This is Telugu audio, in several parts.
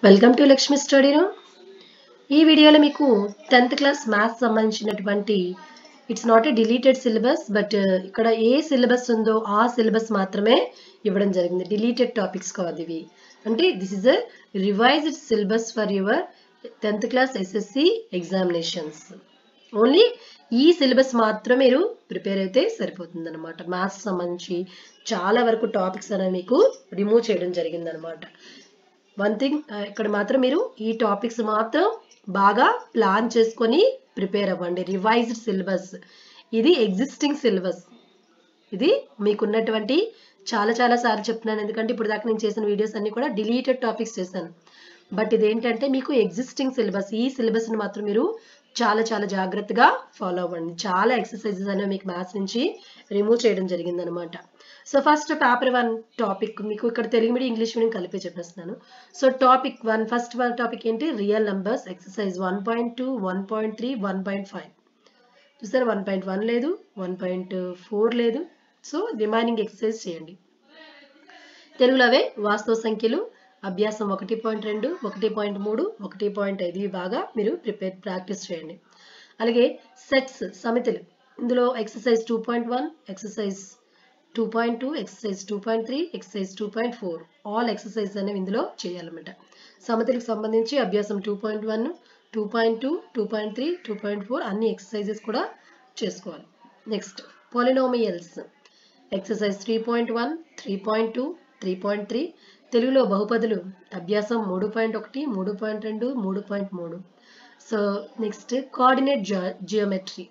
Welcome to Lakshmi study room ఈ వీడియోలో మీకు టెన్త్ క్లాస్ మ్యాథ్స్ సంబంధించినటువంటి it's not a deleted syllabus but ఇక్కడ ఏ సిలబస్ ఉందో ఆ సిలబస్ మాత్రమే ఇవ్వడం జరిగింది డిలీటెడ్ టాపిక్స్ కాదు ఇవి అంటే this is a revised syllabus for your tenth class SSC examinations only ఈ సిలబస్ మాత్రం మీరు ప్రిపేర్ అయితే సరిపోతుంది అనమాట మ్యాథ్స్ సంబంధించి చాలా వరకు టాపిక్స్ అనేవి మీకు రిమూవ్ చేయడం జరిగింది అనమాట వన్ థింగ్ ఇక్కడ మాత్రం మీరు ఈ టాపిక్స్ మాత్రం బాగా ప్లాన్ చేసుకొని ప్రిపేర్ అవ్వండి రివైజ్డ్ సిలబస్ ఇది ఎగ్జిస్టింగ్ సిలబస్ ఇది మీకున్నటువంటి చాలా చాలా సార్లు చెప్తున్నాను ఎందుకంటే ఇప్పుడు దాకా నేను చేసిన వీడియోస్ అన్ని కూడా డిలీటెడ్ టాపిక్స్ చేశాను బట్ ఇదేంటంటే మీకు ఎగ్జిస్టింగ్ సిలబస్ ఈ సిలబస్ని మాత్రం మీరు చాలా చాలా జాగ్రత్తగా ఫాలో అవ్వండి చాలా ఎక్సర్సైజెస్ అనేవి మీకు మ్యాథ్స్ నుంచి రిమూవ్ చేయడం జరిగిందనమాట so first paper one topic మీకు ఇక్కడ తెలుగు మీడియం ఇంగ్లీష్ మీడియం కలిపి చెప్పేస్తున్నాను so topic one first one topic ఏంటి real numbers exercise one point two one point three one point five చూసారు వన్ పాయింట్ వన్ లేదు వన్ పాయింట్ ఫోర్ లేదు సో రిమైనింగ్ ఎక్సర్సైజ్ చేయండి తెలుగులో అవే వాస్తవ సంఖ్యలు అభ్యాసం ఒకటి పాయింట్ రెండు ఒకటి పాయింట్ మూడు ఒకటి పాయింట్ ఐదు ఇవి బాగా మీరు ప్రిపేర్ ప్రాక్టీస్ చేయండి అలాగే సెట్స్ సమితులు ఇందులో exercise two point one exercise two point two exercise two point three exercise two point four all exercise అనేవి ఇందులో చేయాలన్నమాట సమతులకు సంబంధించి అభ్యాసం two point one two point two two point three two point four అన్ని ఎక్సర్సైజెస్ కూడా చేసుకోవాలి next polynomials exercise three point one three point two three point three తెలుగులో బహుపదులు అభ్యాసం మూడు పాయింట్ ఒకటి మూడు పాయింట్ రెండు మూడు పాయింట్ మూడు so next coordinate geometry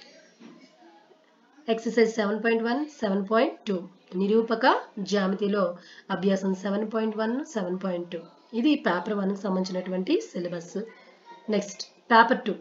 exercise seven point one seven point two నిరూపక జ్యామితిలో అభ్యాసం seven point one seven point two ఇది పేపర్ వన్కి సంబంధించినటువంటి syllabus next paper two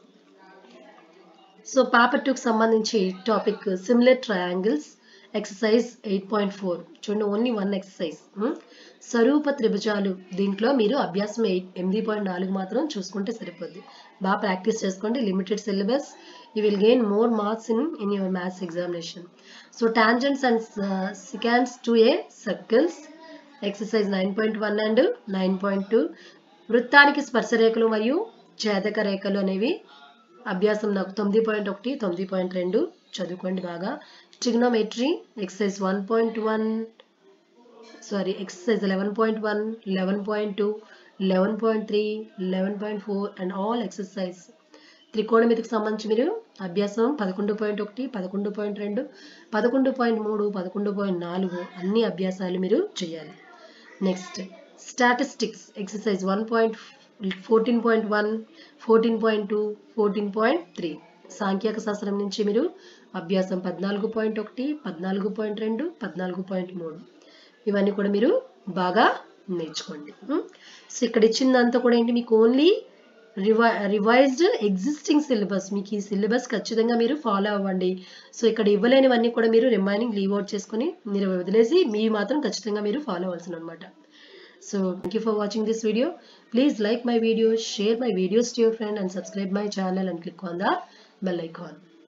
so paper టూకి సంబంధించి topic similar triangles exercise eight point four చూడండి ఓన్లీ వన్ ఎక్సర్సైజ్ స్వరూప త్రిభుజాలు దీంట్లో మీరు అభ్యాసం ఎయిట్ ఎనిమిది పాయింట్ నాలుగు మాత్రం చూసుకుంటే సరిపోద్ది బాగా ప్రాక్టీస్ చేసుకోండి limited syllabus you will gain more marks in in your maths examination so tangents and secants to a circles exercise nine point one and nine point two వృత్తానికి స్పర్శరేఖలు మరియు ఛేదక రేఖలు అనేవి అభ్యాసం నాకు తొమ్మిది పాయింట్ ఒకటి తొమ్మిది పాయింట్ రెండు చదువుకోండి బాగా trigonometry exercise one point one sorry exercise eleven point one eleven point two eleven point three eleven point four and all exercise త్రికోణమితికి సంబంధించి మీరు అభ్యాసం పదకొండు పాయింట్ ఒకటి పదకొండు పాయింట్ రెండు పదకొండు పాయింట్ మూడు పదకొండు పాయింట్ నాలుగు అన్ని అభ్యాసాలు మీరు చేయాలి next statistics exercise one point fourteen point one fourteen point two fourteen point three సాంఖ్యక శాస్త్రం నుంచి మీరు అభ్యాసం పద్నాలుగు పాయింట్ ఒకటి పద్నాలుగు పాయింట్ రెండు పద్నాలుగు పాయింట్ మూడు ఇవన్నీ కూడా మీరు బాగా నేర్చుకోండి సో ఇక్కడ ఇచ్చిందంతా కూడా ఏంటి మీకు ఓన్లీ రివై రివైజ్డ్ ఎగ్జిస్టింగ్ సిలబస్ మీకు ఈ సిలబస్ ఖచ్చితంగా మీరు ఫాలో అవ్వండి సో ఇక్కడ ఇవ్వలేనివన్నీ కూడా మీరు రిమైనింగ్ లీవ్ అవుట్ చేసుకొని మీరు వదిలేసి మీ మాత్రం ఖచ్చితంగా మీరు ఫాలో అవ్వాల్సిన అనమాట So thank you for watching this video. Please like my video, share my videos to your friend and subscribe my channel and click on the bell icon.